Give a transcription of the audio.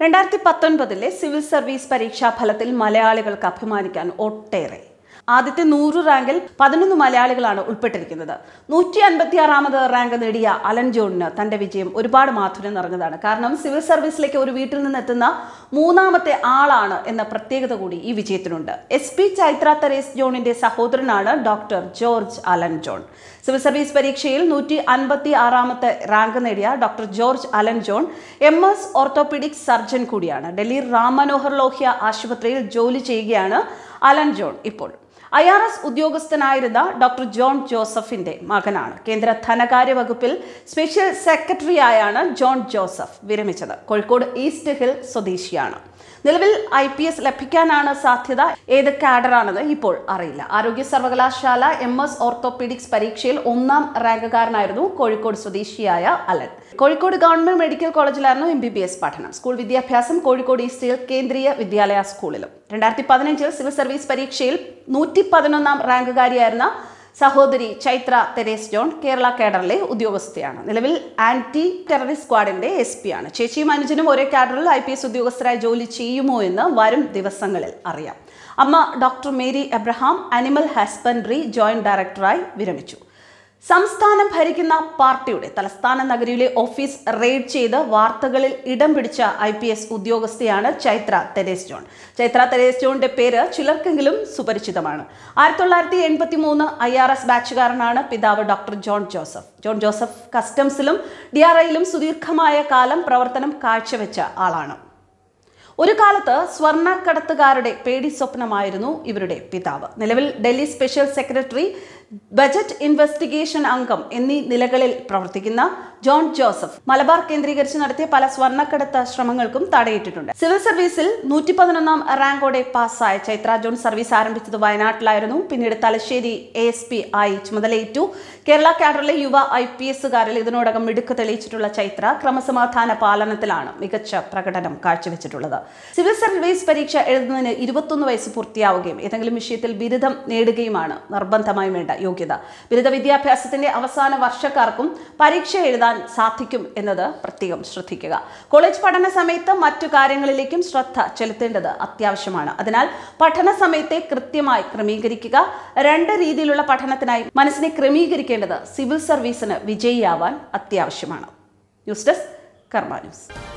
രണ്ടായിരത്തി പത്തൊൻപതിലെ civil service പരീക്ഷാ ഫലത്തിൽ മലയാളികൾക്ക് അഭിമാനിക്കാൻ ഒട്ടേറെ ആദ്യത്തെ നൂറ് റാങ്കിൽ പതിനൊന്ന് മലയാളികളാണ് ഉൾപ്പെട്ടിരിക്കുന്നത് നൂറ്റി അൻപത്തി ആറാമത് റാങ്ക് നേടിയ അലൻ ജോണിന് തന്റെ വിജയം ഒരുപാട് മാധുര്യം നിറഞ്ഞതാണ് കാരണം സിവിൽ സർവീസിലേക്ക് ഒരു വീട്ടിൽ നിന്ന് എത്തുന്ന മൂന്നാമത്തെ ആളാണ് എന്ന പ്രത്യേകത കൂടി ഈ വിജയത്തിനുണ്ട് എസ് പി ചൈത്ര തെരേസ് ജോണിന്റെ സഹോദരനാണ് doctor George Alan John civil service പരീക്ഷയിൽ നൂറ്റി അൻപത്തി ആറാമത്തെ റാങ്ക് നേടിയ doctor George Alan John M S orthopaedics surgeon കൂടിയാണ് ഡൽഹി റാം മനോഹർ ലോഹ്യ ആശുപത്രിയിൽ ജോലി ചെയ്യുകയാണ് അലൻ ജോൺ ഇപ്പോൾ ഐ ആർ എസ് ഉദ്യോഗസ്ഥനായിരുന്ന ഡോക്ടർ ജോൺ ജോസഫിന്റെ മകനാണ് കേന്ദ്ര ധനകാര്യ വകുപ്പിൽ സ്പെഷ്യൽ സെക്രട്ടറിയായാണ് ജോൺ ജോസഫ് വിരമിച്ചത് കോഴിക്കോട് ഈസ്റ്റ് ഹിൽ സ്വദേശിയാണ് നിലവിൽ ഐ പി എസ് ലഭിക്കാനാണ് സാധ്യത ഏത് കാഡറാണെന്ന് ഇപ്പോൾ അറിയില്ല ആരോഗ്യ സർവകലാശാല എം എസ് ഓർത്തോപീഡിക്സ് പരീക്ഷയിൽ ഒന്നാം റാങ്കുകാരനായിരുന്നു കോഴിക്കോട് സ്വദേശിയായ അലൻ കോഴിക്കോട് ഗവൺമെന്റ് മെഡിക്കൽ കോളേജിലായിരുന്നു എം ബി ബി എസ് പഠനം സ്കൂൾ വിദ്യാഭ്യാസം കോഴിക്കോട് ഈസ്റ്റ് ഹിൽ കേന്ദ്രീയ വിദ്യാലയ സ്കൂളിലും രണ്ടായിരത്തി പതിനഞ്ചിൽ സിവിൽ സർവീസ് പരീക്ഷയിൽ നൂറ്റി പതിനൊന്നാം റാങ്കുകാരിയായിരുന്ന സഹോദരി ചൈത്ര തെരേസ് ജോൺ കേരള കേഡറിലെ ഉദ്യോഗസ്ഥയാണ് നിലവിൽ ആന്റി ടെററിസ്റ്റ് സ്ക്വാഡിന്റെ എസ് പി ആണ് ചേച്ചിയും അനുജനും ഒരേ കാഡറിൽ ഐ പി എസ് ഉദ്യോഗസ്ഥരായി ജോലി ചെയ്യുമോ എന്ന് വരും ദിവസങ്ങളിൽ അറിയാം അമ്മ doctor Mary Abraham animal husbandry joint ഡയറക്ടറായി വിരമിച്ചു സംസ്ഥാനം ഭരിക്കുന്ന പാർട്ടിയുടെ തലസ്ഥാന നഗരിയിലെ ഓഫീസ് റെയ്ഡ് ചെയ്ത് വാർത്തകളിൽ ഇടം പിടിച്ച ഐ പി എസ് ഉദ്യോഗസ്ഥയാണ് ചൈത്ര തെരേസ് ജോൺ ചൈത്ര തെരേസ് ജോണിന്റെ പേര് ചിലർക്കെങ്കിലും സുപരിചിതമാണ് ആയിരത്തി തൊള്ളായിരത്തി എൺപത്തി മൂന്ന് ഐ ആർ എസ് ബാച്ചുകാരനാണ് പിതാവ് doctor John Joseph John Joseph കസ്റ്റംസിലും ഡി ആർ ഐയിലും സുദീർഘമായ കാലം പ്രവർത്തനം കാഴ്ചവെച്ച ആളാണ് ഒരു കാലത്ത് സ്വർണ്ണക്കടത്തുകാരുടെ പേടി സ്വപ്നമായിരുന്നു ഇവരുടെ പിതാവ് നിലവിൽ Delhi special secretary budget investigation അംഗം എന്നീ നിലകളിൽ പ്രവർത്തിക്കുന്ന ജോൺ ജോസഫ് മലബാർ കേന്ദ്രീകരിച്ച് നടത്തിയ പല സ്വർണ്ണക്കടത്ത് ശ്രമങ്ങൾക്കും തടയിട്ടിട്ടുണ്ട് സിവിൽ സർവീസിൽ നൂറ്റി പതിനൊന്നാം റാങ്കോടെ പാസ്സായ ചൈത്ര ജോൺ സർവീസ് ആരംഭിച്ചത് വയനാട്ടിലായിരുന്നു പിന്നീട് തലശ്ശേരി എ എസ് പി ആയി ചുമതലയേറ്റു കേരള കാഡറിലെ യുവ ഐ പി എസുകാരിൽ ഇതിനോടകം മിടുക്ക് തെളിയിച്ചിട്ടുള്ള ചൈത്ര ക്രമസമാധാന പാലനത്തിലാണ് മികച്ച പ്രകടനം കാഴ്ചവെച്ചിട്ടുള്ളത് സിവിൽ സർവീസ് പരീക്ഷ എഴുതുന്നതിന് ഇരുപത്തൊന്ന് വയസ്സ് പൂർത്തിയാവുകയും ഏതെങ്കിലും വിഷയത്തിൽ ബിരുദം നേടുകയുമാണ് നിർബന്ധമായും വേണ്ട യോഗ്യത ബിരുദ വിദ്യാഭ്യാസത്തിന്റെ അവസാന വർഷക്കാർക്കും പരീക്ഷ എഴുതാൻ സാധിക്കും എന്നത് പ്രത്യേകം ശ്രദ്ധിക്കുക കോളേജ് പഠന സമയത്ത് മറ്റു കാര്യങ്ങളിലേക്കും ശ്രദ്ധ ചെലുത്തേണ്ടത് അത്യാവശ്യമാണ് അതിനാൽ പഠന സമയത്തെ കൃത്യമായി ക്രമീകരിക്കുക രണ്ട് രീതിയിലുള്ള പഠനത്തിനായി മനസ്സിനെ ക്രമീകരിക്കേണ്ടത് സിവിൽ സർവീസിന് വിജയിയാവാൻ അത്യാവശ്യമാണ് ന്യൂസ് ഡെസ്ക് കർമ്മ ന്യൂസ്